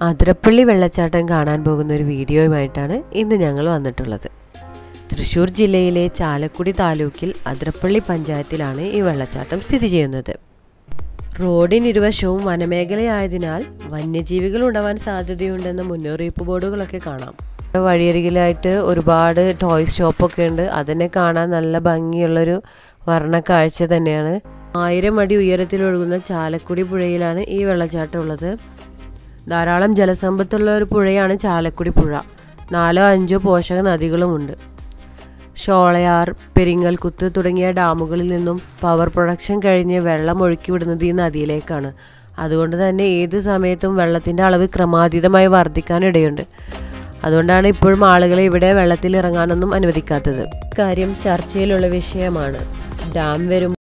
അതിരപ്പള്ളി വെള്ളച്ചാട്ടം കാണാൻ പോകുന്ന ഒരു വീഡിയോയുമായിട്ടാണ് ഇന്ന് ഞങ്ങൾ വന്നിട്ടുള്ളത് തൃശ്ശൂർ ജില്ലയിലെ ചാലക്കുടി താലൂക്കിൽ അതിരപ്പള്ളി പഞ്ചായത്തിലാണ് ഈ വെള്ളച്ചാട്ടം സ്ഥിതി ചെയ്യുന്നത് റോഡിനിരുവശവും വനമേഖലയായതിനാൽ വന്യജീവികൾ ഉണ്ടാവാൻ സാധ്യതയുണ്ടെന്ന മുന്നറിയിപ്പ് ബോർഡുകളൊക്കെ കാണാം വഴിയരികിലായിട്ട് ഒരുപാട് ടോയ്സ് ഷോപ്പൊക്കെ ഉണ്ട് അതിനെ കാണാൻ നല്ല ഭംഗിയുള്ളൊരു വർണ്ണ കാഴ്ച തന്നെയാണ് ആയിരം അടി ഉയരത്തിൽ ഒഴുകുന്ന ചാലക്കുടി പുഴയിലാണ് ഈ വെള്ളച്ചാട്ടം ഉള്ളത് ധാരാളം ജലസമ്പത്തുള്ള ഒരു പുഴയാണ് ചാലക്കുടി പുഴ നാലോ അഞ്ചോ പോഷക നദികളുമുണ്ട് ഷോളയാർ പെരിങ്ങൽകുത്ത് തുടങ്ങിയ ഡാമുകളിൽ നിന്നും പവർ പ്രൊഡക്ഷൻ കഴിഞ്ഞ് വെള്ളം ഒഴുക്കി വിടുന്നത് ഈ നദിയിലേക്കാണ് അതുകൊണ്ട് തന്നെ ഏത് സമയത്തും വെള്ളത്തിൻ്റെ അളവ് ക്രമാതീതമായി വർദ്ധിക്കാനിടയുണ്ട് അതുകൊണ്ടാണ് ഇപ്പോഴും ആളുകളെ ഇവിടെ വെള്ളത്തിൽ ഇറങ്ങാനൊന്നും അനുവദിക്കാത്തത് കാര്യം ചർച്ചയിലുള്ള വിഷയമാണ് ഡാം വരും